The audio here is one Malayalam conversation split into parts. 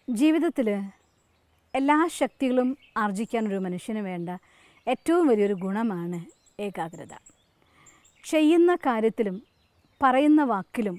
ജീവിതത്തിൽ എല്ലാ ശക്തികളും ആർജിക്കാൻ ഒരു മനുഷ്യന് വേണ്ട ഏറ്റവും വലിയൊരു ഗുണമാണ് ഏകാഗ്രത ചെയ്യുന്ന കാര്യത്തിലും പറയുന്ന വാക്കിലും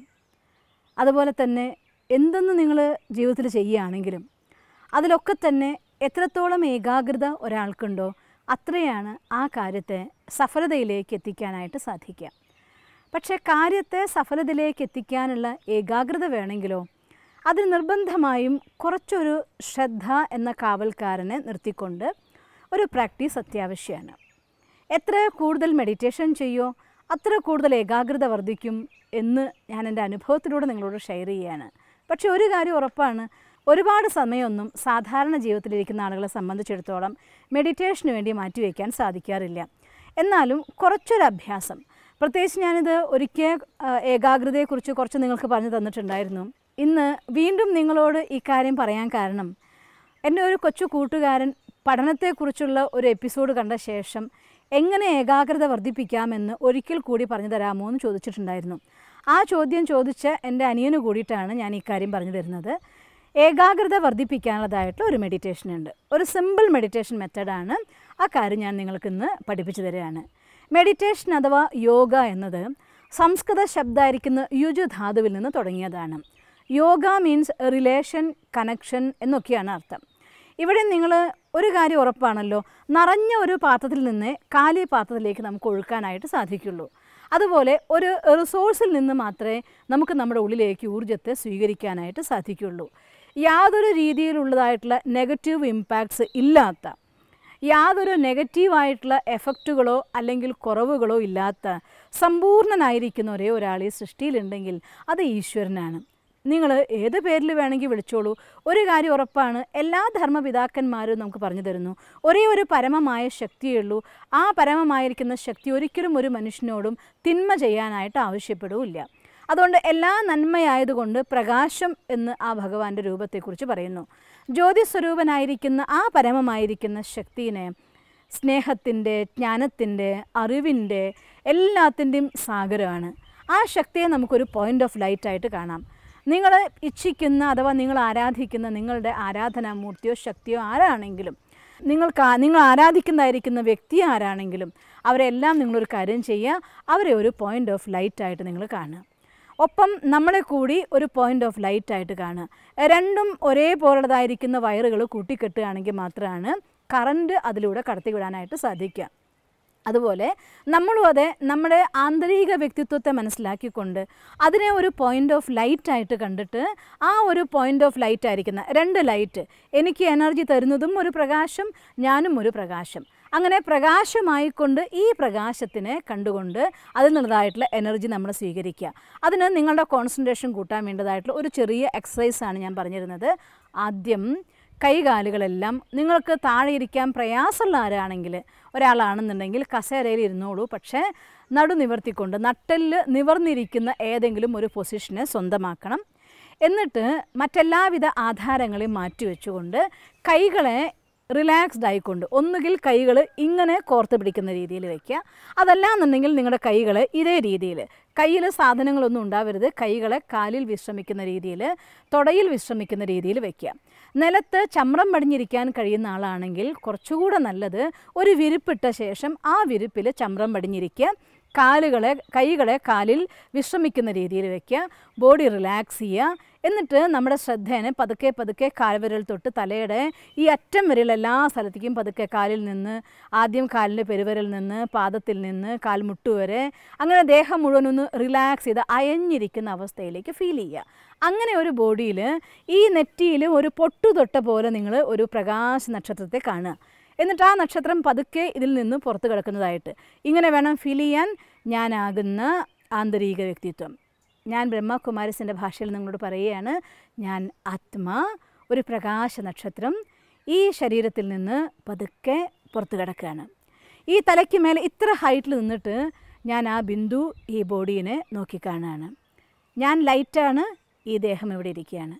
അതുപോലെ തന്നെ എന്തെന്ന് നിങ്ങൾ ജീവിതത്തിൽ ചെയ്യുകയാണെങ്കിലും അതിലൊക്കെ തന്നെ എത്രത്തോളം ഏകാഗ്രത ഒരാൾക്കുണ്ടോ അത്രയാണ് ആ കാര്യത്തെ സഫലതയിലേക്ക് എത്തിക്കാനായിട്ട് സാധിക്കുക പക്ഷേ കാര്യത്തെ സഫലതയിലേക്ക് എത്തിക്കാനുള്ള ഏകാഗ്രത വേണമെങ്കിലോ അതിന് നിർബന്ധമായും കുറച്ചൊരു ശ്രദ്ധ എന്ന കാവൽക്കാരനെ നിർത്തിക്കൊണ്ട് ഒരു പ്രാക്ടീസ് അത്യാവശ്യമാണ് എത്ര കൂടുതൽ മെഡിറ്റേഷൻ ചെയ്യോ അത്ര കൂടുതൽ ഏകാഗ്രത വർദ്ധിക്കും എന്ന് ഞാൻ എൻ്റെ അനുഭവത്തിലൂടെ നിങ്ങളോട് ഷെയർ ചെയ്യുകയാണ് പക്ഷേ ഒരു കാര്യം ഉറപ്പാണ് ഒരുപാട് സമയമൊന്നും സാധാരണ ജീവിതത്തിലിരിക്കുന്ന ആളുകളെ സംബന്ധിച്ചിടത്തോളം മെഡിറ്റേഷന് വേണ്ടി മാറ്റിവെക്കാൻ സാധിക്കാറില്ല എന്നാലും കുറച്ചൊരു അഭ്യാസം പ്രത്യേകിച്ച് ഞാനിത് ഒരിക്കൽ ആ, ഏകാഗ്രതയെക്കുറിച്ച് കുറച്ച് നിങ്ങൾക്ക് പറഞ്ഞു തന്നിട്ടുണ്ടായിരുന്നു ഇന്ന് വീണ്ടും നിങ്ങളോട് ഈ കാര്യം പറയാൻ കാരണം എൻ്റെ ഒരു കൊച്ചു കൂട്ടുകാരൻ പഠനത്തെക്കുറിച്ചുള്ള ഒരു എപ്പിസോഡ് കണ്ട ശേഷം എങ്ങനെ ഏകാഗ്രത വർദ്ധിപ്പിക്കാമെന്ന് ഒരിക്കൽ കൂടി പറഞ്ഞു തരാമോ എന്ന് ചോദിച്ചിട്ടുണ്ടായിരുന്നു ആ ചോദ്യം ചോദിച്ച എൻ്റെ അനിയന് കൂടിയിട്ടാണ് ഞാൻ ഈ കാര്യം പറഞ്ഞു തരുന്നത് ഏകാഗ്രത വർദ്ധിപ്പിക്കാനുള്ളതായിട്ടുള്ള ഒരു മെഡിറ്റേഷൻ ഉണ്ട് ഒരു സിമ്പിൾ മെഡിറ്റേഷൻ മെത്തഡാണ് ആ കാര്യം ഞാൻ നിങ്ങൾക്കിന്ന് പഠിപ്പിച്ചു തരികയാണ് മെഡിറ്റേഷൻ അഥവാ യോഗ എന്നത് സംസ്കൃത ശബ്ദമായിരിക്കുന്ന യുജു ധാതുവിൽ നിന്ന് തുടങ്ങിയതാണ് യോഗ മീൻസ് റിലേഷൻ കണക്ഷൻ എന്നൊക്കെയാണ് അർത്ഥം ഇവിടെ നിങ്ങൾ ഒരു കാര്യം ഉറപ്പാണല്ലോ നിറഞ്ഞ ഒരു പാത്രത്തിൽ നിന്ന് കാലി പാത്രത്തിലേക്ക് നമുക്ക് ഒഴുക്കാനായിട്ട് സാധിക്കുള്ളൂ അതുപോലെ ഒരു റിസോഴ്സിൽ നിന്ന് മാത്രമേ നമുക്ക് നമ്മുടെ ഉള്ളിലേക്ക് ഊർജ്ജത്തെ സ്വീകരിക്കാനായിട്ട് സാധിക്കുള്ളൂ യാതൊരു രീതിയിലുള്ളതായിട്ടുള്ള നെഗറ്റീവ് ഇമ്പാക്ട്സ് ഇല്ലാത്ത യാതൊരു നെഗറ്റീവായിട്ടുള്ള എഫക്റ്റുകളോ അല്ലെങ്കിൽ കുറവുകളോ ഇല്ലാത്ത സമ്പൂർണ്ണനായിരിക്കുന്ന ഒരേ ഒരാൾ ഈ സൃഷ്ടിയിലുണ്ടെങ്കിൽ അത് ഈശ്വരനാണ് നിങ്ങൾ ഏത് പേരിൽ വേണമെങ്കിൽ വിളിച്ചോളൂ ഒരു കാര്യം ഉറപ്പാണ് എല്ലാ ധർമ്മപിതാക്കന്മാരും നമുക്ക് പറഞ്ഞു തരുന്നു ഒരേ ഒരു പരമമായ ശക്തിയേ ഉള്ളൂ ആ പരമമായിരിക്കുന്ന ശക്തി ഒരിക്കലും ഒരു മനുഷ്യനോടും തിന്മ ചെയ്യാനായിട്ട് ആവശ്യപ്പെടുകയില്ല അതുകൊണ്ട് എല്ലാ നന്മയായതുകൊണ്ട് പ്രകാശം എന്ന് ആ ഭഗവാന്റെ രൂപത്തെക്കുറിച്ച് പറയുന്നു ജ്യോതിസ്വരൂപനായിരിക്കുന്ന ആ പരമമായിരിക്കുന്ന ശക്തിനെ സ്നേഹത്തിൻ്റെ ജ്ഞാനത്തിൻ്റെ അറിവിൻ്റെ എല്ലാത്തിൻ്റെയും സാഗരമാണ് ആ ശക്തിയെ നമുക്കൊരു പോയിൻ്റ് ഓഫ് ലൈറ്റായിട്ട് കാണാം നിങ്ങൾ ഇച്ഛിക്കുന്ന അഥവാ നിങ്ങൾ ആരാധിക്കുന്ന നിങ്ങളുടെ ആരാധനാമൂർത്തിയോ ശക്തിയോ ആരാണെങ്കിലും നിങ്ങൾക്ക് ആ- നിങ്ങൾ ആരാധിക്കുന്നതായിരിക്കുന്ന വ്യക്തി ആരാണെങ്കിലും അവരെല്ലാം നിങ്ങളൊരു കാര്യം ചെയ്യുക അവരെ ഒരു പോയിൻ്റ് ഓഫ് ലൈറ്റായിട്ട് നിങ്ങൾ കാണുക ഒപ്പം നമ്മളെ കൂടി ഒരു പോയിൻ്റ് ഓഫ് ലൈറ്റ് ആയിട്ട് കാണുക രണ്ടും ഒരേപോലുള്ളതായിരിക്കുന്ന വയറുകൾ കൂട്ടിക്കെട്ടുകയാണെങ്കിൽ മാത്രമാണ് കറണ്ട് അതിലൂടെ കടത്തിവിടാനായിട്ട് സാധിക്കുക അതുപോലെ നമ്മളും അതെ നമ്മുടെ ആന്തരിക വ്യക്തിത്വത്തെ മനസ്സിലാക്കിക്കൊണ്ട് അതിനെ ഒരു പോയിൻ്റ് ഓഫ് ലൈറ്റ് ആയിട്ട് കണ്ടിട്ട് ആ ഒരു പോയിൻ്റ് ഓഫ് ലൈറ്റ് ആയിരിക്കുന്ന രണ്ട് ലൈറ്റ് എനിക്ക് എനർജി തരുന്നതും ഒരു പ്രകാശം ഞാനും ഒരു പ്രകാശം അങ്ങനെ പ്രകാശമായിക്കൊണ്ട് ഈ പ്രകാശത്തിനെ കണ്ടുകൊണ്ട് അതിൽ നിന്നതായിട്ടുള്ള എനർജി നമ്മൾ സ്വീകരിക്കുക അതിന് നിങ്ങളുടെ കോൺസെൻട്രേഷൻ കൂട്ടാൻ വേണ്ടതായിട്ടുള്ള ഒരു ചെറിയ എക്സസൈസാണ് ഞാൻ പറഞ്ഞിരുന്നത് ആദ്യം കൈകാലുകളെല്ലാം നിങ്ങൾക്ക് താഴെ ഇരിക്കാൻ പ്രയാസമുള്ള ആരാണെങ്കിൽ ഒരാളാണെന്നുണ്ടെങ്കിൽ കസേരയിൽ ഇരുന്നോളൂ പക്ഷേ നടു നിവർത്തിക്കൊണ്ട് നട്ടെല്ല് നിവർന്നിരിക്കുന്ന ഏതെങ്കിലും ഒരു പൊസിഷനെ സ്വന്തമാക്കണം എന്നിട്ട് മറ്റെല്ലാവിധ ആധാരങ്ങളെയും മാറ്റിവെച്ചുകൊണ്ട് കൈകളെ റിലാക്സ്ഡ് ആയിക്കൊണ്ട് ഒന്നുകിൽ കൈകൾ ഇങ്ങനെ കോർത്ത് പിടിക്കുന്ന രീതിയിൽ വയ്ക്കുക അതല്ല എന്നുണ്ടെങ്കിൽ നിങ്ങളുടെ കൈകൾ ഇതേ രീതിയിൽ കയ്യിൽ സാധനങ്ങളൊന്നും ഉണ്ടാവരുത് കൈകളെ കാലിൽ വിശ്രമിക്കുന്ന രീതിയിൽ തുടയിൽ വിശ്രമിക്കുന്ന രീതിയിൽ വയ്ക്കുക നിലത്ത് ചമ്രം പടിഞ്ഞിരിക്കാൻ കഴിയുന്ന ആളാണെങ്കിൽ കുറച്ചുകൂടെ നല്ലത് ഒരു വിരിപ്പിട്ട ശേഷം ആ വിരിപ്പിൽ ചമ്രം പടിഞ്ഞിരിക്കുക കാലുകളെ കൈകളെ കാലിൽ വിശ്രമിക്കുന്ന രീതിയിൽ വയ്ക്കുക ബോഡി റിലാക്സ് ചെയ്യുക എന്നിട്ട് നമ്മുടെ ശ്രദ്ധേനെ പതുക്കെ പതുക്കെ കാൽവിരൽ തൊട്ട് തലയുടെ ഈ അറ്റം വരെയുള്ള എല്ലാ സ്ഥലത്തേക്കും പതുക്കെ കാലിൽ നിന്ന് ആദ്യം കാലിൻ്റെ പെരുവിരൽ നിന്ന് പാദത്തിൽ നിന്ന് കാൽമുട്ട് വരെ അങ്ങനെ ദേഹം മുഴുവൻ ഒന്ന് റിലാക്സ് ചെയ്ത് അയഞ്ഞിരിക്കുന്ന അവസ്ഥയിലേക്ക് ഫീൽ ചെയ്യുക അങ്ങനെ ഒരു ബോഡിയിൽ ഈ നെറ്റിയിൽ ഒരു പൊട്ടു തൊട്ട പോലെ നിങ്ങൾ ഒരു പ്രകാശ നക്ഷത്രത്തെ കാണുക എന്നിട്ട് ആ നക്ഷത്രം പതുക്കെ ഇതിൽ നിന്ന് പുറത്ത് കിടക്കുന്നതായിട്ട് ഇങ്ങനെ വേണം ഫീൽ ചെയ്യാൻ ഞാനാകുന്ന ആന്തരിക വ്യക്തിത്വം ഞാൻ ബ്രഹ്മകുമാരസിൻ്റെ ഭാഷയിൽ നിങ്ങളോട് പറയുകയാണ് ഞാൻ ആത്മാ ഒരു പ്രകാശ നക്ഷത്രം ഈ ശരീരത്തിൽ നിന്ന് പതുക്കെ പുറത്ത് കിടക്കുകയാണ് ഈ തലയ്ക്ക് മേലെ ഇത്ര ഹൈറ്റിൽ നിന്നിട്ട് ഞാൻ ആ ബിന്ദു ഈ ബോഡീനെ നോക്കിക്കാണുകയാണ് ഞാൻ ലൈറ്റാണ് ഈ ദേഹം ഇവിടെ ഇരിക്കുകയാണ്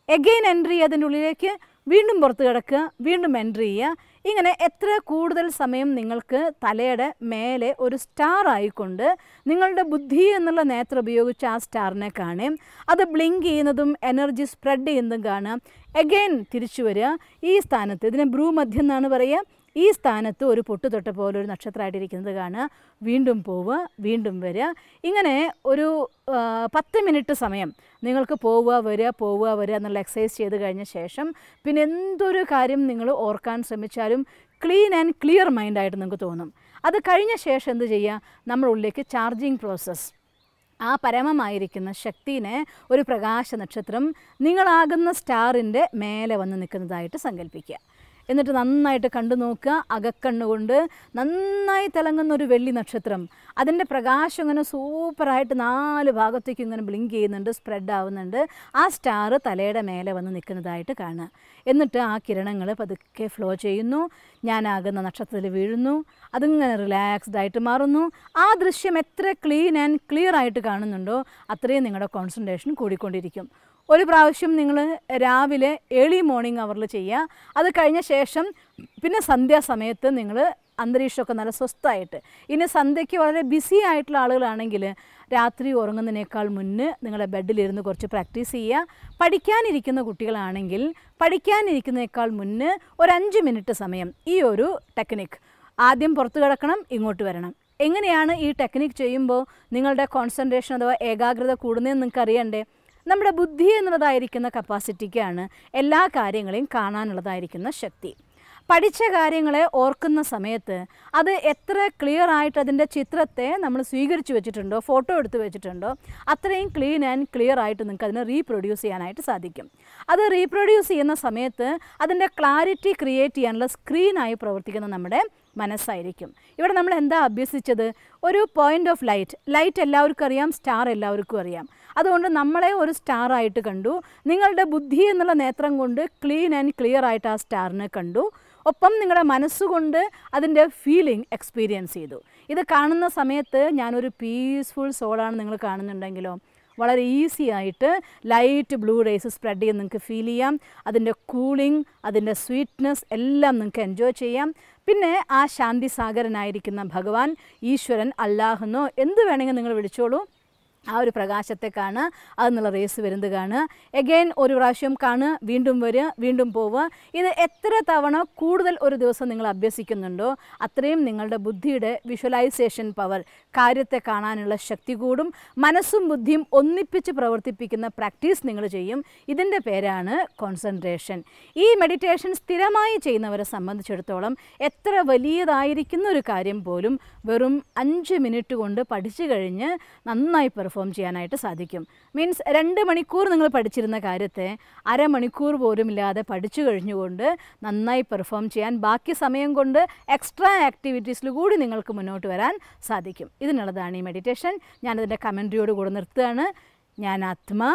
എഗെയിൻ എൻട്രി അതിൻ്റെ ഉള്ളിലേക്ക് വീണ്ടും പുറത്ത് കിടക്കുക വീണ്ടും എൻട്രി ചെയ്യുക ഇങ്ങനെ എത്ര കൂടുതൽ സമയം നിങ്ങൾക്ക് തലയുടെ മേലെ ഒരു സ്റ്റാർ ആയിക്കൊണ്ട് നിങ്ങളുടെ ബുദ്ധി എന്നുള്ള നേത്രം ഉപയോഗിച്ച് ആ സ്റ്റാറിനെ കാണുകയും അത് ബ്ലിങ്ക് ചെയ്യുന്നതും എനർജി സ്പ്രെഡ് ചെയ്യുന്നതും കാണുക എഗെയിൻ തിരിച്ചു വരിക ഈ സ്ഥാനത്ത് ഇതിനെ ഭ്രൂമധ്യം എന്നാണ് പറയുക ഈ സ്ഥാനത്ത് ഒരു പൊട്ട് തൊട്ട പോലെ ഒരു നക്ഷത്രമായിട്ടിരിക്കുന്നത് കാണുക വീണ്ടും പോവുക വീണ്ടും വരിക ഇങ്ങനെ ഒരു ആ, പത്ത് മിനിറ്റ് സമയം നിങ്ങൾക്ക് പോവുക വരിക പോവുക വരിക എന്നുള്ള എക്സസൈസ് ചെയ്ത് കഴിഞ്ഞ ശേഷം പിന്നെ എന്തൊരു കാര്യം നിങ്ങൾ ഓർക്കാൻ ശ്രമിച്ചാലും ക്ലീൻ ആൻഡ് ക്ലിയർ മൈൻഡായിട്ട് നിങ്ങൾക്ക് തോന്നും അത് കഴിഞ്ഞ ശേഷം എന്ത് ചെയ്യുക നമ്മുടെ ഉള്ളിലേക്ക് ചാർജിങ് പ്രോസസ്സ് ആ പരമമായിരിക്കുന്ന ശക്തിനെ ഒരു പ്രകാശ നക്ഷത്രം നിങ്ങളാകുന്ന സ്റ്റാറിൻ്റെ മേലെ വന്ന് നിൽക്കുന്നതായിട്ട് സങ്കല്പിക്കുക എന്നിട്ട് നന്നായിട്ട് കണ്ടു നോക്കുക അകക്കണ്ണുകൊണ്ട് നന്നായി തിളങ്ങുന്ന ഒരു വെള്ളി നക്ഷത്രം അതിൻ്റെ പ്രകാശം ഇങ്ങനെ സൂപ്പറായിട്ട് നാല് ഭാഗത്തേക്ക് ഇങ്ങനെ ബ്ലിങ്ക് ചെയ്യുന്നുണ്ട് സ്പ്രെഡ് ആവുന്നുണ്ട് ആ സ്റ്റാർ തലയുടെ മേലെ വന്ന് നിൽക്കുന്നതായിട്ട് കാണുക എന്നിട്ട് ആ കിരണങ്ങൾ പതുക്കെ ഫ്ലോ ചെയ്യുന്നു ഞാനാകുന്ന നക്ഷത്രത്തിൽ വീഴുന്നു അതിങ്ങനെ റിലാക്സ്ഡ് ആയിട്ട് മാറുന്നു ആ ദൃശ്യം എത്ര ക്ലീൻ ആൻഡ് ക്ലിയർ ആയിട്ട് കാണുന്നുണ്ടോ അത്രയും നിങ്ങളുടെ കോൺസെൻട്രേഷൻ കൂടിക്കൊണ്ടിരിക്കും ഒരു പ്രാവശ്യം നിങ്ങൾ രാവിലെ ഏർലി മോർണിംഗ് അവറിൽ ചെയ്യുക അത് കഴിഞ്ഞ ശേഷം പിന്നെ സന്ധ്യാസമയത്ത് നിങ്ങൾ അന്തരീക്ഷമൊക്കെ നല്ല സ്വസ്ഥമായിട്ട് ഇനി സന്ധ്യയ്ക്ക് വളരെ ബിസി ആയിട്ടുള്ള ആളുകളാണെങ്കിൽ രാത്രി ഉറങ്ങുന്നതിനേക്കാൾ മുന്നേ നിങ്ങളുടെ ബെഡിലിരുന്ന് കുറച്ച് പ്രാക്ടീസ് ചെയ്യുക പഠിക്കാനിരിക്കുന്ന കുട്ടികളാണെങ്കിൽ പഠിക്കാനിരിക്കുന്നതിനേക്കാൾ മുന്നേ ഒരു അഞ്ച് മിനിറ്റ് സമയം ഈ ഒരു ടെക്നിക്ക് ആദ്യം പുറത്ത് കിടക്കണം ഇങ്ങോട്ട് വരണം എങ്ങനെയാണ് ഈ ടെക്നിക്ക് ചെയ്യുമ്പോൾ നിങ്ങളുടെ കോൺസെൻട്രേഷൻ അഥവാ ഏകാഗ്രത കൂടുന്നതെന്ന് നിങ്ങൾക്ക് അറിയണ്ടേ നമ്മുടെ ബുദ്ധി എന്നുള്ളതായിരിക്കുന്ന കപ്പാസിറ്റിക്കാണ് എല്ലാ കാര്യങ്ങളെയും കാണാനുള്ളതായിരിക്കുന്ന ശക്തി പഠിച്ച കാര്യങ്ങളെ ഓർക്കുന്ന സമയത്ത് അത് എത്ര ക്ലിയർ ആയിട്ട് അതിൻ്റെ ചിത്രത്തെ നമ്മൾ സ്വീകരിച്ചു വെച്ചിട്ടുണ്ടോ ഫോട്ടോ എടുത്ത് വെച്ചിട്ടുണ്ടോ അത്രയും ക്ലീൻ ആൻഡ് ക്ലിയർ ആയിട്ട് നിങ്ങൾക്ക് അതിനെ റീപ്രൊഡ്യൂസ് ചെയ്യാനായിട്ട് സാധിക്കും അത് റീപ്രൊഡ്യൂസ് ചെയ്യുന്ന സമയത്ത് അതിൻ്റെ ക്ലാരിറ്റി ക്രിയേറ്റ് ചെയ്യാനുള്ള സ്ക്രീനായി പ്രവർത്തിക്കുന്ന നമ്മുടെ മനസ്സായിരിക്കും ഇവിടെ നമ്മൾ എന്താ അഭ്യസിച്ചത് ഒരു പോയിന്റ് ഓഫ് ലൈറ്റ് ലൈറ്റ് എല്ലാവർക്കും അറിയാം സ്റ്റാർ എല്ലാവർക്കും അറിയാം അതുകൊണ്ട് നമ്മളെ ഒരു സ്റ്റാർ ആയിട്ട് കണ്ടു നിങ്ങളുടെ ബുദ്ധി എന്നുള്ള നേത്രം കൊണ്ട് ക്ലീൻ ആൻഡ് ക്ലിയർ ആയിട്ട് ആ സ്റ്റാറിനെ കണ്ടു ഒപ്പം നിങ്ങളുടെ മനസ്സുകൊണ്ട് അതിൻ്റെ ഫീലിംഗ് എക്സ്പീരിയൻസ് ചെയ്തു ഇത് കാണുന്ന സമയത്ത് ഞാനൊരു പീസ്ഫുൾ സോളാണ് നിങ്ങൾ കാണുന്നുണ്ടെങ്കിലോ വളരെ ഈസി ആയിട്ട് ലൈറ്റ് ബ്ലൂ റേസ് സ്പ്രെഡ് ചെയ്ത് നിങ്ങൾക്ക് ഫീൽ ചെയ്യാം അതിൻ്റെ കൂളിംഗ് അതിൻ്റെ സ്വീറ്റ്നെസ് എല്ലാം നിങ്ങൾക്ക് എൻജോയ് ചെയ്യാം പിന്നെ ആ ശാന്തി സാഗരനായിരിക്കുന്ന ഭഗവാൻ ഈശ്വരൻ അല്ലാഹെന്നോ എന്ത് വേണമെങ്കിൽ നിങ്ങൾ വിളിച്ചോളൂ ആ ഒരു പ്രകാശത്തെ കാണുക അതെന്നുള്ള റേസ് വരുന്നത് കാണുക എഗെയിൻ ഒരു പ്രാവശ്യം കാണുക വീണ്ടും വരിക വീണ്ടും പോവുക ഇത് എത്ര തവണ കൂടുതൽ ഒരു ദിവസം നിങ്ങൾ അഭ്യസിക്കുന്നുണ്ടോ അത്രയും നിങ്ങളുടെ ബുദ്ധിയുടെ വിഷ്വലൈസേഷൻ പവർ കാര്യത്തെ കാണാനുള്ള ശക്തി കൂടും മനസ്സും ബുദ്ധിയും ഒന്നിപ്പിച്ച് പ്രവർത്തിപ്പിക്കുന്ന പ്രാക്ടീസ് നിങ്ങൾ ചെയ്യും ഇതിൻ്റെ പേരാണ് കോൺസെൻട്രേഷൻ ഈ മെഡിറ്റേഷൻ സ്ഥിരമായി ചെയ്യുന്നവരെ സംബന്ധിച്ചിടത്തോളം എത്ര വലിയതായിരിക്കുന്ന ഒരു കാര്യം പോലും വെറും അഞ്ച് മിനിറ്റ് കൊണ്ട് പഠിച്ചു കഴിഞ്ഞ് നന്നായി പെർഫോം ചെയ്യാനായിട്ട് സാധിക്കും മീൻസ് രണ്ട് മണിക്കൂർ നിങ്ങൾ പഠിച്ചിരുന്ന കാര്യത്തെ അരമണിക്കൂർ പോലും ഇല്ലാതെ പഠിച്ചു കഴിഞ്ഞുകൊണ്ട് നന്നായി പെർഫോം ചെയ്യാൻ ബാക്കി സമയം കൊണ്ട് എക്സ്ട്രാ ആക്ടിവിറ്റീസിൽ കൂടി നിങ്ങൾക്ക് മുന്നോട്ട് വരാൻ സാധിക്കും ഇതിനുള്ളതാണ് ഈ മെഡിറ്റേഷൻ ഞാനതിൻ്റെ കമൻട്രിയോട് കൂടെ നിർത്തുകയാണ് ഞാൻ ആത്മാ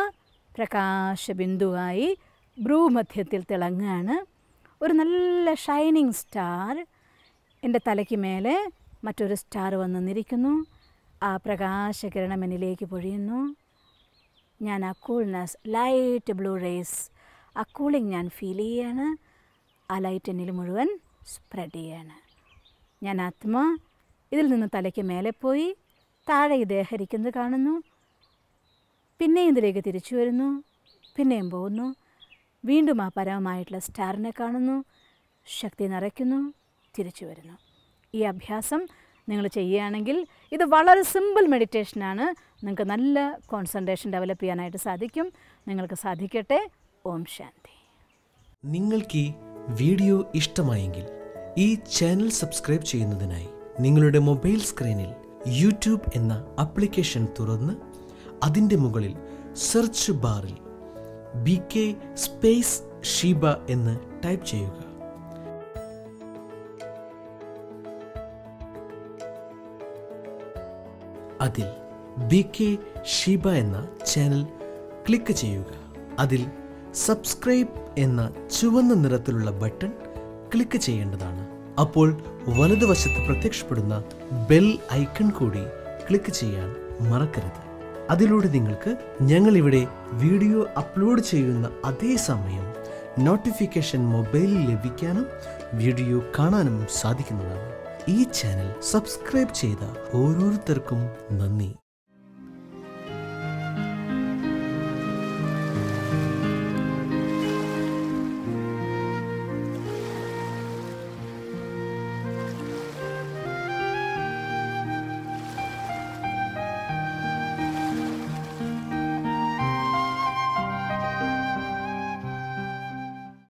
പ്രകാശബിന്ദുവായി ഭ്രൂമധ്യത്തിൽ തിളങ്ങുകയാണ് ഒരു നല്ല ഷൈനിങ് സ്റ്റാർ എൻ്റെ തലയ്ക്ക് മേലെ മറ്റൊരു സ്റ്റാർ വന്ന് നിന്നിരിക്കുന്നു ആ പ്രകാശകിരണം എന്നിലേക്ക് പൊഴിയുന്നു ഞാൻ ആ കൂൾനെസ് ലൈറ്റ് ബ്ലൂ റേസ് ആ കൂളിംഗ് ഞാൻ ഫീൽ ചെയ്യാണ് ആ ലൈറ്റ് എന്നിൽ മുഴുവൻ സ്പ്രെഡ് ചെയ്യാണ് ഞാൻ ആത്മ ഇതിൽ നിന്ന് തലയ്ക്ക് മേലെ പോയി താഴെ ഈ ദേഹരിക്കുന്നത് കാണുന്നു പിന്നെയും ഇതിലേക്ക് തിരിച്ചു വരുന്നു പിന്നെയും പോകുന്നു വീണ്ടും ആ പരമമായിട്ടുള്ള സ്റ്റാറിനെ കാണുന്നു ശക്തി നിറയ്ക്കുന്നു തിരിച്ചു വരുന്നു ഈ അഭ്യാസം നിങ്ങൾ ചെയ്യുകയാണെങ്കിൽ ഇത് വളരെ സിമ്പിൾ മെഡിറ്റേഷനാണ് നിങ്ങൾക്ക് നല്ല കോൺസെൻട്രേഷൻ ഡെവലപ്പ് ചെയ്യാനായിട്ട് സാധിക്കും നിങ്ങൾക്ക് സാധിക്കട്ടെ ഓം ശാന്തി നിങ്ങൾക്ക് ഈ വീഡിയോ ഇഷ്ടമായെങ്കിൽ ഈ ചാനൽ സബ്സ്ക്രൈബ് ചെയ്യുന്നതിനായി നിങ്ങളുടെ മൊബൈൽ സ്ക്രീനിൽ യൂട്യൂബ് എന്ന ആപ്ലിക്കേഷൻ തുറന്ന് അതിൻ്റെ മുകളിൽ സെർച്ച് ബാറിൽ ബി കെ സ്പേസ് ഷീബ എന്ന് ടൈപ്പ് ചെയ്യുക അതിൽ ബി കെ ഷീബ എന്ന ചാനൽ ക്ലിക്ക് ചെയ്യുക അതിൽ സബ്സ്ക്രൈബ് എന്ന ചുവന്ന നിറത്തിലുള്ള ബട്ടൺ ക്ലിക്ക് ചെയ്യേണ്ടതാണ് അപ്പോൾ വലതുവശത്ത് പ്രത്യക്ഷപ്പെടുന്ന ബെൽ ഐക്കൺ കൂടി ക്ലിക്ക് ചെയ്യാൻ മറക്കരുത് അതിലൂടെ നിങ്ങൾക്ക് ഞങ്ങളിവിടെ വീഡിയോ അപ്ലോഡ് ചെയ്യുന്ന അതേ സമയം നോട്ടിഫിക്കേഷൻ മൊബൈലിൽ ലഭിക്കാനും വീഡിയോ കാണാനും സാധിക്കുന്നതാണ് ഈ ചാനൽ സബ്സ്ക്രൈബ് ചെയ്ത ഓരോരുത്തർക്കും നന്ദി